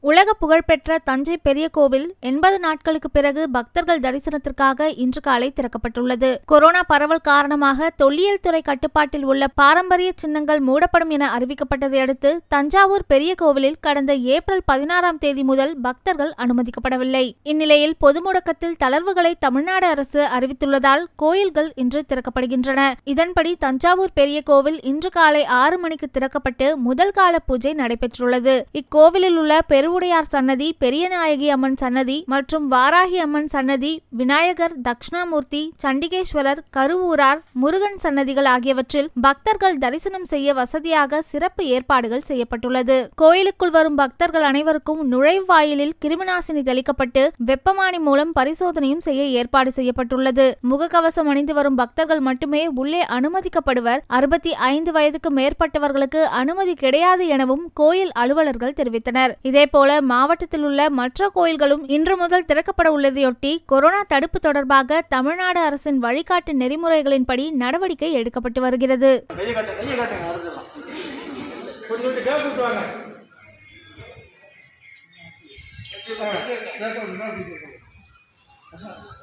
உலக புகழ்பெற்ற தஞ்சை பெரிய கோவில் எண்பது நாட்களுக்கு பிறகு பக்தர்கள் தரிசனத்திற்காக இன்று காலை திறக்கப்பட்டுள்ளது கொரோனா பரவல் காரணமாக தொல்லியல் துறை கட்டுப்பாட்டில் உள்ள பாரம்பரிய சின்னங்கள் மூடப்படும் என அறிவிக்கப்பட்டதை அடுத்து தஞ்சாவூர் பெரிய கோவிலில் கடந்த ஏப்ரல் பதினாறாம் தேதி முதல் பக்தர்கள் அனுமதிக்கப்படவில்லை இந்நிலையில் பொது முடக்கத்தில் தளர்வுகளை தமிழ்நாடு அரசு அறிவித்துள்ளதால் கோயில்கள் இன்று திறக்கப்படுகின்றன இதன்படி தஞ்சாவூர் பெரிய கோவில் இன்று காலை ஆறு மணிக்கு திறக்கப்பட்டு முதல் கால பூஜை நடைபெற்றுள்ளது இக்கோவிலில் உள்ள பெருவுடையார் சன்னதி பெரியநாயகி அம்மன் சன்னதி மற்றும் வாராகி அம்மன் சன்னதி விநாயகர் தட்சிணாமூர்த்தி சண்டிகேஸ்வரர் கருவூரார் முருகன் சன்னதிகள் ஆகியவற்றில் பக்தர்கள் தரிசனம் செய்ய வசதியாக சிறப்பு ஏற்பாடுகள் செய்யப்பட்டுள்ளது கோயிலுக்குள் வரும் பக்தர்கள் அனைவருக்கும் நுழைவாயிலில் கிருமிநாசினி தெளிக்கப்பட்டு வெப்பமானி மூலம் பரிசோதனையும் செய்ய ஏற்பாடு செய்யப்பட்டுள்ளது முகக்கவசம் அணிந்து வரும் பக்தர்கள் மட்டுமே உள்ளே அனுமதிக்கப்படுவர் அறுபத்தி ஐந்து வயதுக்கு மேற்பட்டவர்களுக்கு அனுமதி கிடையாது எனவும் கோயில் அலுவலர்கள் தெரிவித்தனர் இதேபோல மாவட்டத்தில் உள்ள மற்ற கோயில்களும் இன்று முதல் திறக்கப்பட உள்ளதையொட்டி கொரோனா தடுப்பு தொடர்பாக தமிழ்நாடு அரசின் வழிகாட்டு நெறிமுறைகளின்படி நடவடிக்கை எடுக்கப்பட்டு வருகிறது கையை காட்டுங்க கையை காட்டுங்க அடுத்ததான் கொஞ்சம் கொஞ்சம் கேப் விட்டு வாங்க ஆ, பேச முடியுமா?